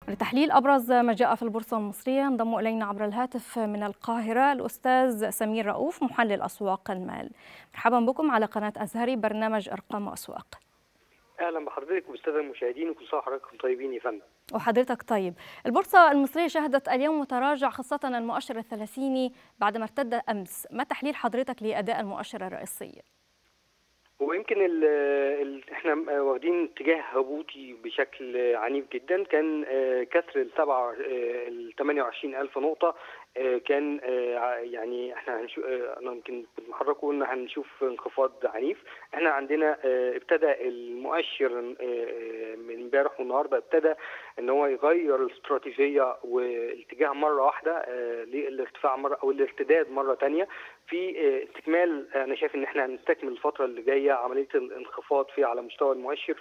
لتحليل أبرز ما جاء في البورصة المصرية انضم إلينا عبر الهاتف من القاهرة الأستاذ سمير رؤوف محلل أسواق المال مرحبا بكم على قناة أزهري برنامج أرقام أسواق اهلا بحضرتك والساده المشاهدين وكل سنه وحضراتكم طيبين يا فندم وحضرتك طيب البورصة المصرية شهدت اليوم تراجع خاصة المؤشر الثلاثيني بعد ما ارتد أمس ما تحليل حضرتك لأداء المؤشر الرئيسي؟ هو يمكن ال ال احنا واخدين اتجاه هبوطي بشكل عنيف جدا كان كسر السبعة ال 28 ألف نقطة كان يعني احنا هنشوف انا يمكن كنت محرك قلنا هنشوف انخفاض عنيف احنا عندنا ابتدى المؤشر من امبارح والنهارده ابتدى ان هو يغير الاستراتيجيه والاتجاه مره واحده للارتفاع مره او الارتداد مره ثانيه في استكمال انا شايف ان احنا هنستكمل الفتره اللي جايه عمليه الانخفاض في على مستوى المؤشر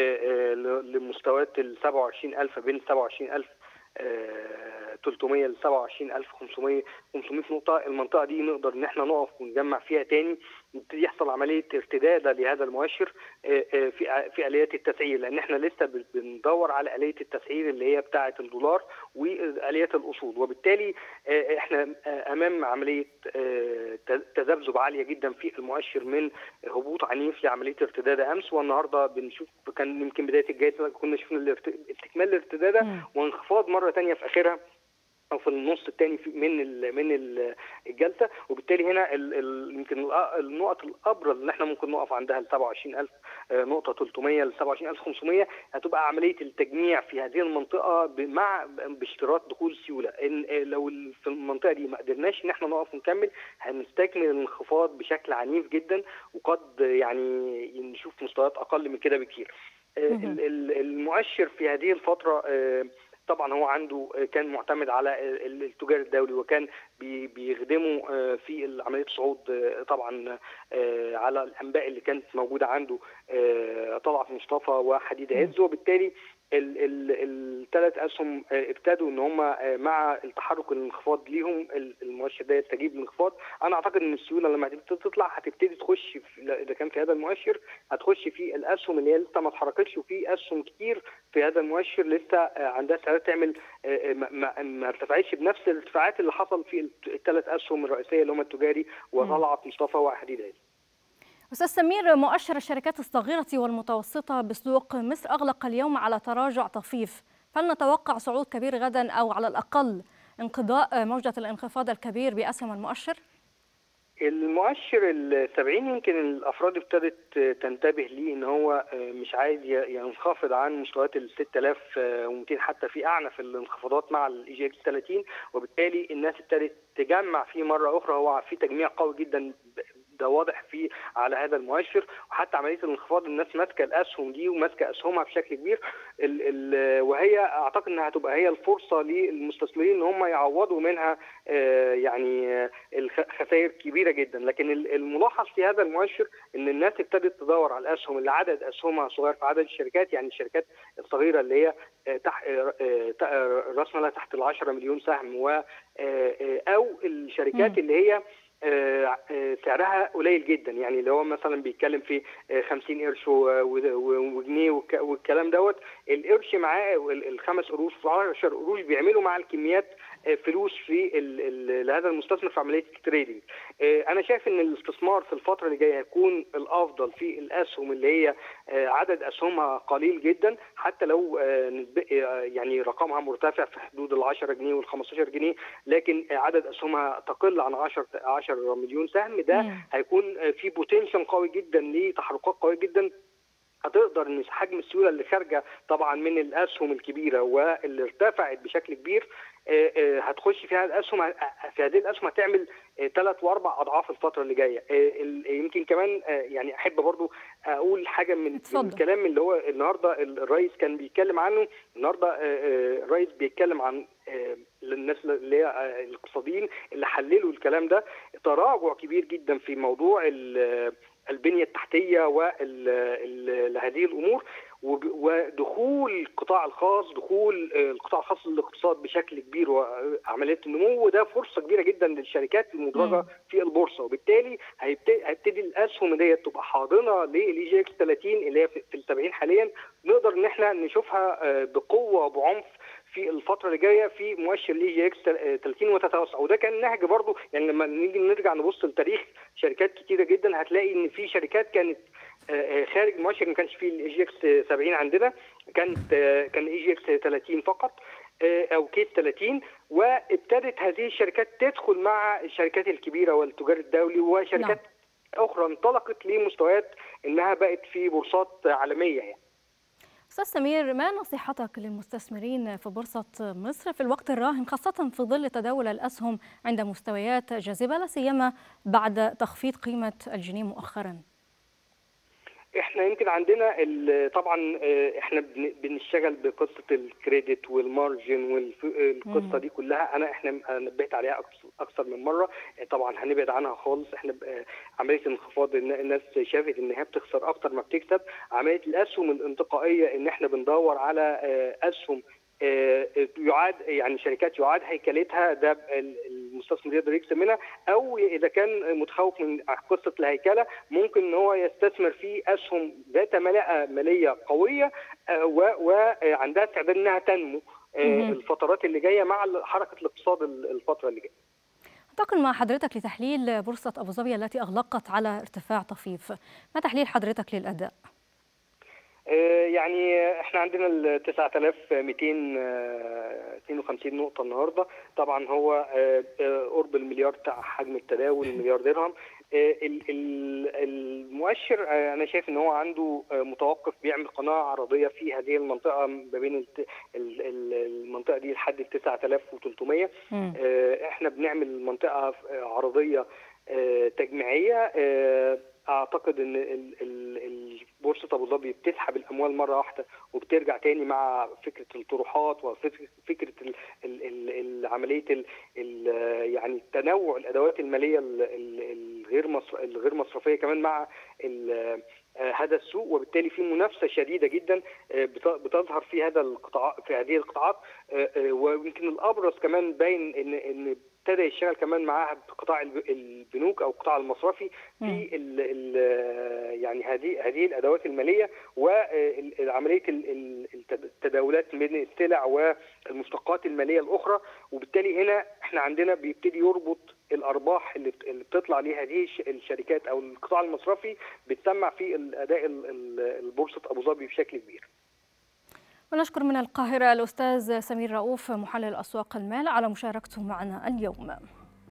لمستويات ال 27000 بين 27000 300 ل 27500 500 نقطه المنطقه دي نقدر ان احنا نقف ونجمع فيها تاني يبتدي يحصل عمليه ارتداد لهذا المؤشر في في اليات التسعير لان احنا لسه بندور على اليه التسعير اللي هي بتاعه الدولار واليات الاصول وبالتالي احنا امام عمليه تذبذب عاليه جدا في المؤشر من هبوط عنيف لعمليه ارتداد امس والنهارده بنشوف كان يمكن بدايه الجلسه كنا شفنا استكمال الارتداد وانخفاض مره ثانيه في اخرها او في النص الثاني من ال من ال الجلسه وبالتالي هنا ال ال يمكن النقط الابرز اللي احنا ممكن نقف عندها ال 27000 نقطه 300 ل 27500 هتبقى عمليه التجميع في هذه المنطقه مع باشتراط دخول سيوله ان لو في المنطقه دي ما قدرناش ان احنا نقف ونكمل هنستكمل الانخفاض بشكل عنيف جدا وقد يعني نشوف مستويات اقل من كده بكتير المؤشر في هذه الفتره طبعا هو عنده كان معتمد على التجار الدولي وكان بيخدمه في عمليه الصعود طبعا على الانباء اللي كانت موجوده عنده طلعت مصطفى وحديد عز وبالتالي الثلاث اسهم ابتدوا ان هم مع التحرك الانخفاض ليهم المؤشر ده يستجيب للانخفاض انا اعتقد ان السيوله لما هتبتدي تطلع هتبتدي تخش اذا كان في هذا المؤشر هتخش في الاسهم اللي هي لسه ما اتحركتش وفي اسهم كتير في هذا المؤشر لسه عندها سعر تعمل ما, ما ارتفعتش بنفس الارتفاعات اللي حصل في الثلاث اسهم الرئيسيه اللي هم التجاري وطلعت مصطفى وحديد عز أستاذ سمير مؤشر الشركات الصغيرة والمتوسطة بسوق مصر أغلق اليوم على تراجع طفيف هل نتوقع صعود كبير غدا أو على الأقل انقضاء موجة الانخفاض الكبير بأسهم المؤشر؟ المؤشر السبعين يمكن الافراد ابتدت تنتبه ليه ان هو مش عايز ينخفض عن مستويات ال 6200 حتى في اعنف الانخفاضات مع الاي جي اكس 30 وبالتالي الناس ابتدت تجمع فيه مره اخرى هو في تجميع قوي جدا ده واضح في على هذا المؤشر وحتى عمليه الانخفاض الناس ماسكه الاسهم دي وماسكه اسهمها بشكل كبير ال ال وهي اعتقد انها هتبقى هي الفرصه للمستثمرين ان هم يعوضوا منها آه يعني الخسائر كبيره جدا لكن الملاحظ في هذا المؤشر ان الناس ابتدت تدور على الاسهم اللي عدد اسهمها صغير في عدد الشركات يعني الشركات الصغيره اللي هي تحت راس مالها تحت ال 10 مليون سهم و او الشركات اللي هي سعرها قليل جدا يعني اللي هو مثلا بيتكلم في 50 قرش وجنيه والكلام دوت القرش معاه الخمس قروش و10 قروش بيعملوا مع الكميات فلوس في لهذا المستثمر في عمليه التريدنج. انا شايف ان الاستثمار في الفتره اللي جايه هيكون الافضل في الاسهم اللي هي عدد اسهمها قليل جدا حتى لو يعني رقمها مرتفع في حدود ال 10 جنيه وال 15 جنيه لكن عدد اسهمها تقل عن 10 10 مليون سهم ده هيكون في بوتنشال قوي جدا لتحركات قوية جدا هتقدر ان حجم السيوله اللي خارجه طبعا من الاسهم الكبيره واللي ارتفعت بشكل كبير هتخش فيها الاسهم في هذه الاسهم هتعمل ثلاث واربع اضعاف الفتره اللي جايه يمكن كمان يعني احب برضو اقول حاجه من, من الكلام اللي هو النهارده الرئيس كان بيتكلم عنه النهارده الرئيس بيتكلم عن للناس اللي هي الاقتصاديين اللي حللوا الكلام ده تراجع كبير جدا في موضوع البنيه التحتيه ولهذه الامور ودخول القطاع الخاص دخول القطاع الخاص للاقتصاد بشكل كبير وعمليه النمو ده فرصه كبيره جدا للشركات المدرجه في البورصه وبالتالي هيبتدي الاسهم ديت تبقى حاضنه للاي جي اكس 30 اللي هي في ال 70 حاليا نقدر ان احنا نشوفها بقوه وبعنف في الفتره اللي جايه في مؤشر الاي جي اكس 30 وتتوسع وده كان نهج برضو يعني لما نيجي نرجع نبص لتاريخ شركات كتيره جدا هتلاقي ان في شركات كانت خارج المؤشر ما كانش فيه الاي جي اكس 70 عندنا كانت كان الاي جي اكس 30 فقط او كيس 30 وابتدت هذه الشركات تدخل مع الشركات الكبيره والتجار الدولي وشركات نعم. اخرى انطلقت لمستويات انها بقت في بورصات عالميه يعني. استاذ سمير ما نصيحتك للمستثمرين في بورصه مصر في الوقت الراهن خاصه في ظل تداول الاسهم عند مستويات جاذبه لا سيما بعد تخفيض قيمه الجنيه مؤخرا؟ احنا يمكن عندنا طبعا احنا بنشتغل بقصه الكريدت والمارجن والقصه دي كلها انا احنا نبهت عليها اكثر من مره طبعا هنبعد عنها خالص احنا عمليه الانخفاض الناس شافت ان هي بتخسر اكتر ما بتكسب عمليه الاسهم الانتقائيه ان احنا بندور على اسهم يعاد يعني شركات يعاد هيكلتها ده المستثمر يقدر يكسب منها او اذا كان متخوف من قصه الهيكله ممكن ان هو يستثمر في اسهم ذات ملاءه ماليه قويه وعندها استعداد انها تنمو الفترات اللي جايه مع حركه الاقتصاد الفتره اللي جايه. انتقل مع حضرتك لتحليل بورصه ابو ظبي التي اغلقت على ارتفاع طفيف. ما تحليل حضرتك للاداء؟ يعني احنا عندنا ال 9252 نقطه النهارده طبعا هو قرب المليار بتاع حجم التداول المليار درهم المؤشر انا شايف ان هو عنده متوقف بيعمل قناه عرضيه في هذه المنطقه ما بين المنطقه دي لحد ال 9300 احنا بنعمل منطقه عرضيه تجميعيه اعتقد ان بورصه ابو ظبي بتسحب الاموال مره واحده وبترجع تاني مع فكره الطروحات وفكره عمليه يعني تنوع الادوات الماليه الغير مصر الغير مصرفيه كمان مع هذا السوق وبالتالي في منافسه شديده جدا بتظهر في هذا القطاع في هذه القطاعات ويمكن الابرز كمان باين ان ان ابتدى يشتغل كمان معاها بقطاع البنوك او القطاع المصرفي في ال ال يعني هذه هذه الادوات الماليه وعمليه التداولات بين السلع والمشتقات الماليه الاخرى وبالتالي هنا احنا عندنا بيبتدي يربط الارباح اللي بتطلع لهذه الشركات او القطاع المصرفي بتسمع في الاداء البورصه ابو ظبي بشكل كبير. ونشكر من القاهرة الأستاذ سمير رؤوف محلل أسواق المال على مشاركته معنا اليوم